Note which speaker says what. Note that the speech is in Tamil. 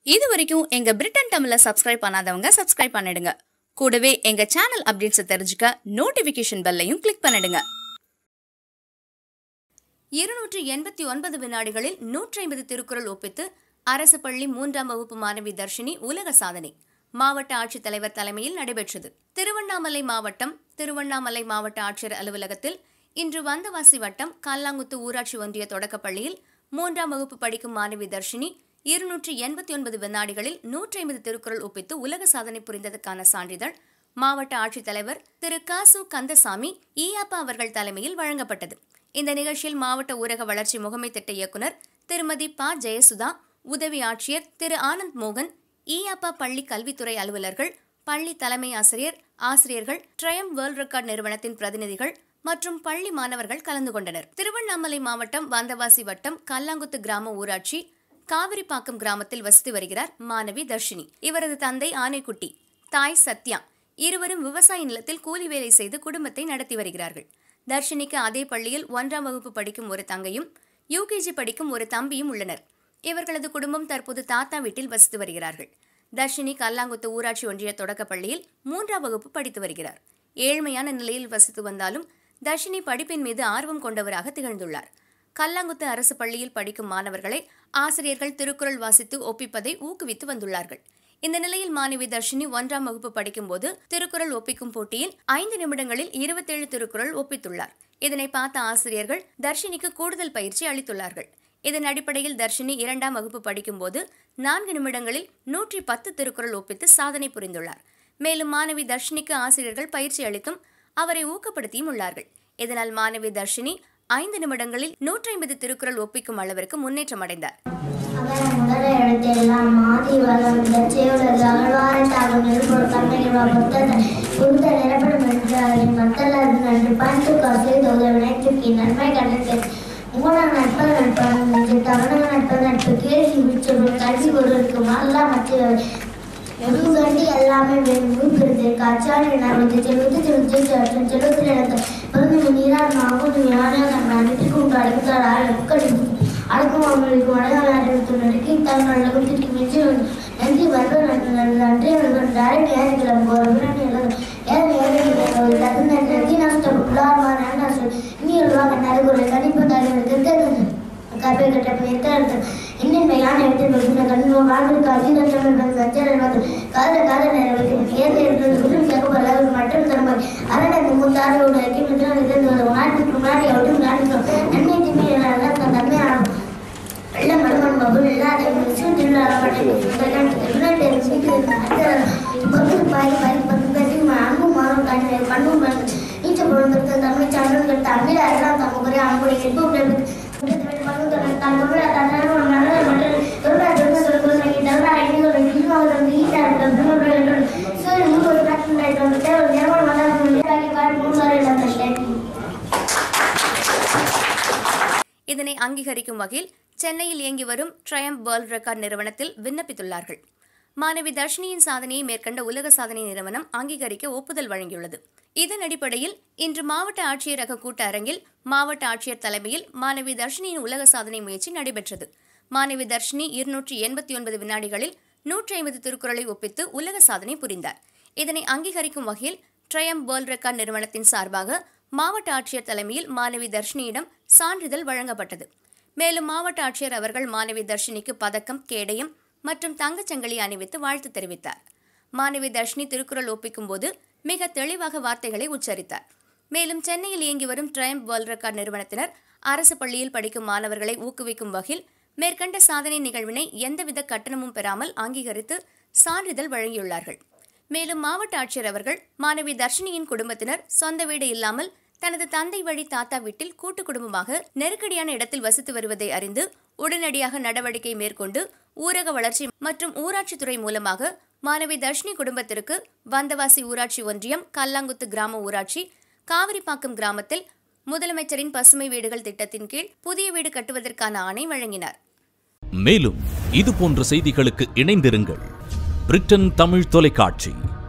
Speaker 1: இது வரைக்கும் எங்க பிரிட்டன் தமிழ சப்ஸ்கிரைப் பண்ணாதவங்க சப்ஸ்கிரைப் பண்ணிடுங்க கூடவே எங்க சேனல் அப்டேட்ஸ் தெரிஞ்சுக்க நோட்டிபிகேஷன் பெல்லையும் கிளிக் பண்ணிடுங்க இருநூற்று எண்பத்தி ஒன்பது வினாடிகளில் நூற்றி ஐம்பது திருக்குறள் ஒப்பித்து அரசு பள்ளி மூன்றாம் வகுப்பு மாணவி தர்ஷினி உலக சாதனை மாவட்ட ஆட்சித்தலைவர் தலைமையில் நடைபெற்றது திருவண்ணாமலை மாவட்டம் திருவண்ணாமலை மாவட்ட ஆட்சியர் அலுவலகத்தில் இன்று வந்தவாசி வட்டம் கல்லாங்குத்து ஊராட்சி ஒன்றிய தொடக்கப்பள்ளியில் மூன்றாம் வகுப்பு படிக்கும் மாணவி தர்ஷினி இருநூற்றி எண்பத்தி ஒன்பது வினாடிகளில் நூற்றி ஐம்பது திருக்குறள் ஒப்பித்து உலக சாதனை புரிந்ததற்கான சான்றிதழ் மாவட்ட ஆட்சித்தலைவர் திரு காசு கந்தசாமி ஈயாப்பா அவர்கள் தலைமையில் வழங்கப்பட்டது இந்த நிகழ்ச்சியில் மாவட்ட ஊரக வளர்ச்சி முகமை திட்ட இயக்குனர் திருமதி ப ஜெயசுதா உதவி ஆட்சியர் திரு ஆனந்த் மோகன் ஈயாப்பா பள்ளி கல்வித்துறை அலுவலர்கள் பள்ளி தலைமை ஆசிரியர் ஆசிரியர்கள் ட்ரயம் வேர்ல்ட் ரெக்கார்ட் நிறுவனத்தின் பிரதிநிதிகள் மற்றும் பள்ளி மாணவர்கள் கலந்து கொண்டனர் திருவண்ணாமலை மாவட்டம் வந்தவாசி வட்டம் கல்லாங்குத்து கிராம ஊராட்சி காவிரிப்பாக்கம் கிராமத்தில் வசித்து வருகிறார் மாணவி தர்ஷினி இவரது தந்தை ஆனைக்குட்டி தாய் சத்யா இருவரும் விவசாய நிலத்தில் கூலி வேலை செய்து குடும்பத்தை நடத்தி வருகிறார்கள் தர்ஷினிக்கு அதே பள்ளியில் ஒன்றாம் வகுப்பு படிக்கும் ஒரு தங்கையும் யூகேஜி படிக்கும் ஒரு தம்பியும் உள்ளனர் இவர்களது குடும்பம் தற்போது தாத்தா வீட்டில் வசித்து வருகிறார்கள் தர்ஷினி கல்லாங்குத்து ஊராட்சி ஒன்றிய தொடக்கப் பள்ளியில் மூன்றாம் வகுப்பு படித்து வருகிறார் ஏழ்மையான நிலையில் வசித்து வந்தாலும் தர்ஷினி படிப்பின் மீது ஆர்வம் கொண்டவராக திகழ்ந்துள்ளார் கல்லாங்குத்து அரசு பள்ளியில் படிக்கும் மாணவர்களை ஆசிரியர்கள் திருக்குறள் வாசித்து ஒப்பிப்பதை ஊக்குவித்து வந்துள்ளார்கள் இந்த நிலையில் மாணவி தர்ஷினி ஒன்றாம் வகுப்பு படிக்கும்போது திருக்குறள் ஒப்பிக்கும் போட்டியில் ஐந்து நிமிடங்களில் இருபத்தேழு திருக்குறள் ஒப்பித்துள்ளார் இதனை பார்த்த ஆசிரியர்கள் தர்ஷினிக்கு கூடுதல் பயிற்சி அளித்துள்ளார்கள் இதன் அடிப்படையில் தர்ஷினி இரண்டாம் வகுப்பு படிக்கும்போது நான்கு நிமிடங்களில் நூற்றி பத்து திருக்குறள் ஒப்பித்து சாதனை புரிந்துள்ளார் மேலும் மாணவி தர்ஷினிக்கு ஆசிரியர்கள் பயிற்சி அளித்தும் அவரை ஊக்கப்படுத்தியும் உள்ளார்கள் இதனால் மாணவி தர்ஷினி ஐந்து நிமிடங்களில் நூற்றி ஐம்பது திருக்குறள் ஒப்பிக்கும் அளவிற்கு முன்னேற்றம் அடைந்தார்
Speaker 2: அவர் முதல எழுத்தெல்லாம் மாதி வளம் சேவலது அகழ்வாரத்தாக நெருப்பொரு கண்மைகள் புத்தக புத்த நிரப்பணம் என்று அதன் மத்தலது நன்று பண்டு காசு தொகை வினைத்துக்கு நன்மை கணக்கு மூல நட்பு நட்பம் என்று தவண நட்பு நட்பு கேள்வி விச்சொரு கல்வி ஒருவருக்கு மல்லா மற்ற எதுகண்டி எல்லாமே மூப்பிருது காச்சாடி வந்து செலுத்து செலுத்து செலுத்து செலுத்தில் எடுத்த பிறந்து நீரார் நாகும் ஞான அனைத்துக்கு உண்டு அடைத்தார் அடக்கடித்து அடக்கும் அவர்களுக்கு வடகாட்டு நடுக்கி தங்கள் நகத்திற்கு மிஞ்சி நன்றி வருவ நன்றி டைரக்ட் ஏறிக்கலாம் போகிற பிறகு ஏன் ஏறிக்கலாம் நன்றி நஷ்டம் உள்ளார்மான நஷ்டம் இனி உருவாக நறுகுறை கணிப்பு தலைவர் கற்பை கட்ட எத்தனை இன்னின்மையான இடத்தில் வைக்கிற கண்ணியோ வாழ்விற்கு அதிகத்தமிழ் சச்சரன் வந்து காத காத நேரம் வைக்கும் ஏற்ற இருக்கிறது குற்றம் கேட்கப்பட மற்றும் தன்மை அரணத்தை முத்தாரோட கிமித்திரம் இருந்து நாட்டுக்கு முன்னாடி அவட்டும் நாட்டுக்கு நன்மை தீமை தன் நன்மையாகும் வெள்ள மருமன் மகுள் இல்லாத விஷயம் பாய் பாய் பங்கு அன்பு மாறும் கண்ணு பண்ணும் நீச்சல் பொழுது தன்மை சான்று தமிழ் அறிலாம் தமக்குரிய அன்புடைய எட்பு
Speaker 1: இதனை அங்கீகரிக்கும் வகையில் சென்னையில் இயங்கி வரும் ட்ரயம் வேர்ல்ட் ரெக்கார்ட் நிறுவனத்தில் விண்ணப்பித்துள்ளார்கள் மாணவி தர்ஷினியின் சாதனையை மேற்கண்ட உலக சாதனை நிறுவனம் அங்கீகரிக்க ஒப்புதல் வழங்கியுள்ளது இதன் அடிப்படையில் இன்று மாவட்ட ஆட்சியரக கூட்ட அரங்கில் மாவட்ட ஆட்சியர் தலைமையில் மாணவி தர்ஷினியின் உலக சாதனை முயற்சி நடைபெற்றது மாணவி தர்ஷினி இருநூற்றி எண்பத்தி ஒன்பது வினாடிகளில் நூற்றி ஐம்பது திருக்குறளை ஒப்பித்து உலக சாதனை புரிந்தார் இதனை அங்கீகரிக்கும் வகையில் ட்ரயம் வேர்ல்ட் ரெக்கார்ட் நிறுவனத்தின் சார்பாக மாவட்ட ஆட்சியர் தலைமையில் மாணவி தர்ஷினியிடம் சான்றிதழ் வழங்கப்பட்டது மேலும் மாவட்ட ஆட்சியர் அவர்கள் மாணவி தர்ஷினிக்கு பதக்கம் கேடயம் மற்றும் தங்கச்சங்கிலி அணிவித்து வாழ்த்து தெரிவித்தார் மாணவி தர்ஷினி திருக்குறள் ஒப்பிக்கும் போது மிக தெளிவாக வார்த்தைகளை உச்சரித்தார் மேலும் சென்னையில் இயங்கி வரும் ட்ரயம் வேர்ல்ட் ரெக்கார்ட் நிறுவனத்தினர் அரசு பள்ளியில் படிக்கும் மாணவர்களை ஊக்குவிக்கும் வகையில் மேற்கண்ட சாதனை நிகழ்வினை எந்தவித கட்டணமும் பெறாமல் அங்கீகரித்து சான்றிதழ் வழங்கியுள்ளார்கள் மேலும் மாவட்ட ஆட்சியர் அவர்கள் மாணவி தர்ஷினியின் குடும்பத்தினர் சொந்த வீடு இல்லாமல் தனது தந்தை வழி தாத்தா வீட்டில் கூட்டு குடும்பமாக நெருக்கடியான இடத்தில் வசித்து வருவதை அறிந்து உடனடியாக நடவடிக்கை மேற்கொண்டு ஊரக வளர்ச்சி மற்றும் ஊராட்சித்துறை மூலமாக மாணவி தர்ஷினி குடும்பத்திற்கு வந்தவாசி ஊராட்சி ஒன்றியம் கல்லாங்குத்து கிராம ஊராட்சி காவிரிப்பாக்கம் கிராமத்தில் முதலமைச்சரின் பசுமை வீடுகள் திட்டத்தின் கீழ் புதிய வீடு கட்டுவதற்கான ஆணை வழங்கினார்
Speaker 3: மேலும் இது போன்ற செய்திகளுக்கு இணைந்திருங்கள் பிரிட்டன் தமிழ் தொலைக்காட்சி